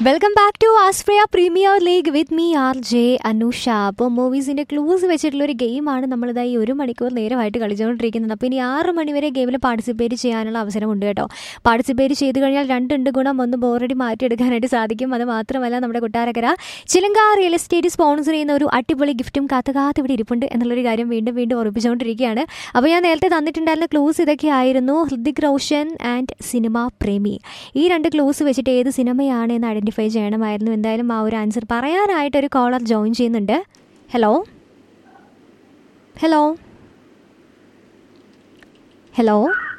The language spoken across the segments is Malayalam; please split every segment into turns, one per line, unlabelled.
welcome back to Austria premier league with me R J Anusha അപ്പോൾ മൂവീസിൻ്റെ ക്ലൂസ് വെച്ചിട്ടുള്ള ഒരു ഗെയിമാണ് നമ്മളിതാ ഈ ഒരു മണിക്കൂർ നേരമായിട്ട് കളിച്ചുകൊണ്ടിരിക്കുന്നത് അപ്പോൾ ഇനി ആറ് മണിവരെ ഗെയിമിൽ പാർട്ടിസിപ്പേറ്റ് ചെയ്യാനുള്ള അവസരമുണ്ട് കേട്ടോ പാർട്ടിസിപ്പേറ്റ് ചെയ്ത് കഴിഞ്ഞാൽ രണ്ടുണ്ട് ഗുണം ഒന്ന് ബോറടി മാറ്റിയെടുക്കാനായിട്ട് സാധിക്കും അത് മാത്രമല്ല നമ്മുടെ കൊട്ടാരക്കര ചിലങ്ക റിയൽ എസ്റ്റേറ്റ് സ്പോൺസർ ചെയ്യുന്ന ഒരു അടിപൊളി ഗിഫ്റ്റും കാത്ത് കാത്ത് ഇവിടെ ഇരിപ്പുണ്ട് എന്നുള്ളൊരു കാര്യം വീണ്ടും വീണ്ടും ഉറപ്പിച്ചുകൊണ്ടിരിക്കുകയാണ് അപ്പോൾ ഞാൻ നേരത്തെ തന്നിട്ടുണ്ടായിരുന്ന ക്ലൂസ് ഇതൊക്കെയായിരുന്നു ഹൃതിക് റോഷൻ ആൻഡ് സിനിമ പ്രേമി ഈ രണ്ട് ക്ലൂസ് വെച്ചിട്ട് ഏത് സിനിമയാണ് എന്ന് ഐഡൻറ്റിഫൈ ചെയ്യണമായിരുന്നു എന്തായാലും ആ ഒരു ആൻസർ പറയാനായിട്ട് ഒരു കോളർ ജോയിൻ ചെയ്യുന്നുണ്ട് ഹലോ ഹലോ ഹലോ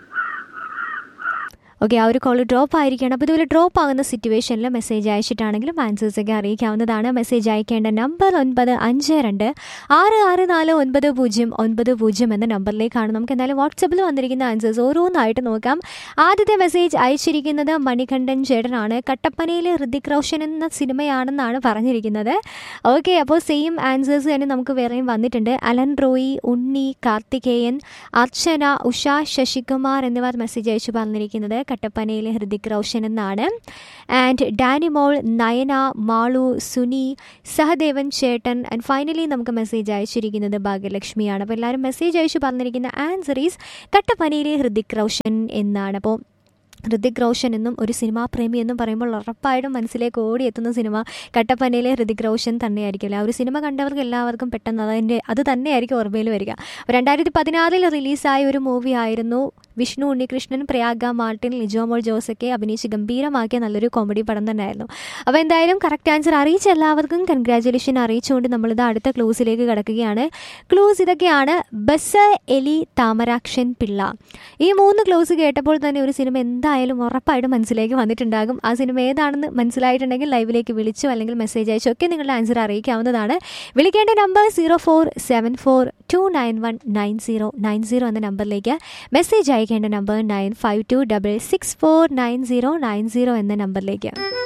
ഓക്കെ ആ ഒരു കോൾ ഡ്രോപ്പ് ആയിരിക്കുകയാണ് അപ്പോൾ ഇതുപോലെ ഡ്രോപ്പ് ആകുന്ന സിറ്റുവേഷനിൽ മെസ്സേജ് അയച്ചിട്ടാണെങ്കിലും ആൻസേഴ്സൊക്കെ അറിയിക്കാവുന്നതാണ് മെസ്സേജ് അയക്കേണ്ട നമ്പർ ഒൻപത് അഞ്ച് രണ്ട് ആറ് ആറ് നാല് ഒൻപത് പൂജ്യം ഒൻപത് പൂജ്യം എന്ന നമ്പറിലേക്കാണ് നമുക്ക് എന്തായാലും വാട്സപ്പിൽ വന്നിരിക്കുന്ന ആൻസേഴ്സ് ഓരോന്നായിട്ട് നോക്കാം ആദ്യത്തെ മെസ്സേജ് അയച്ചിരിക്കുന്നത് മണികണ്ഠൻ ചേട്ടനാണ് കട്ടപ്പനയിൽ ഹൃതിക് റോഷൻ എന്ന സിനിമയാണെന്നാണ് പറഞ്ഞിരിക്കുന്നത് ഓക്കെ അപ്പോൾ സെയിം ആൻസേഴ്സ് തന്നെ നമുക്ക് വേറെയും വന്നിട്ടുണ്ട് അലൻ റോയി ഉണ്ണി കാർത്തികേയൻ അർച്ചന ഉഷ ശശികുമാർ എന്നിവർ മെസ്സേജ് അയച്ചു പറഞ്ഞിരിക്കുന്നത് കട്ടപ്പനയിലെ ഹൃതിക് റോഷൻ എന്നാണ് ആൻഡ് ഡാനിമോൾ നയന മാളു സുനി സഹദേവൻ ചേട്ടൻ ആൻഡ് ഫൈനലി നമുക്ക് മെസ്സേജ് അയച്ചിരിക്കുന്നത് ഭാഗ്യലക്ഷ്മിയാണ് അപ്പോൾ എല്ലാവരും മെസ്സേജ് അയച്ചു പറഞ്ഞിരിക്കുന്ന ആൻസർ ഈസ് കട്ടപ്പനയിലെ ഹൃതിക് റോഷൻ എന്നാണ് അപ്പോൾ ഹൃതിക് റോഷൻ എന്നും ഒരു സിനിമാ പ്രേമി എന്നും പറയുമ്പോൾ ഉറപ്പായിട്ടും മനസ്സിലേക്ക് ഓടിയെത്തുന്ന സിനിമ കട്ടപ്പനയിലെ ഹൃതിക് റോഷൻ തന്നെയായിരിക്കും ആ ഒരു സിനിമ കണ്ടവർക്ക് എല്ലാവർക്കും പെട്ടെന്ന് അതിൻ്റെ അത് തന്നെയായിരിക്കും ഓർമ്മയിൽ വരിക രണ്ടായിരത്തി പതിനാറിൽ റിലീസായ ഒരു മൂവി ആയിരുന്നു വിഷ്ണു ഉണ്ണികൃഷ്ണൻ പ്രയാഗ മാർട്ടിൻ ലിജോമോൾ ജോസൊക്കെ അഭിനയിച്ച് ഗംഭീരമാക്കിയ നല്ലൊരു കോമഡി പടം തന്നെയായിരുന്നു അപ്പോൾ എന്തായാലും കറക്റ്റ് ആൻസർ അറിയിച്ച എല്ലാവർക്കും കൺഗ്രാജുലേഷൻ അറിയിച്ചുകൊണ്ട് നമ്മളിത് അടുത്ത ക്ലൂസിലേക്ക് കിടക്കുകയാണ് ക്ലൂസ് ഇതൊക്കെയാണ് ബസ് എലി താമരാക്ഷൻ പിള്ള ഈ മൂന്ന് ക്ലൂസ് കേട്ടപ്പോൾ തന്നെ ഒരു സിനിമ എന്തായാലും ഉറപ്പായിട്ടും മനസ്സിലേക്ക് വന്നിട്ടുണ്ടാകും ആ സിനിമ ഏതാണെന്ന് മനസ്സിലായിട്ടുണ്ടെങ്കിൽ ലൈവിലേക്ക് വിളിച്ചോ അല്ലെങ്കിൽ മെസ്സേജ് അയച്ചോ ഒക്കെ നിങ്ങളുടെ ആൻസർ അറിയിക്കാവുന്നതാണ് വിളിക്കേണ്ട number zero four seven four two nine one nine zero nine zero എന്ന നമ്പറിലേക്ക് മെസ്സേജ് അയക്കേണ്ട number nine five two double six four nine zero nine zero എന്ന നമ്പറിലേക്ക്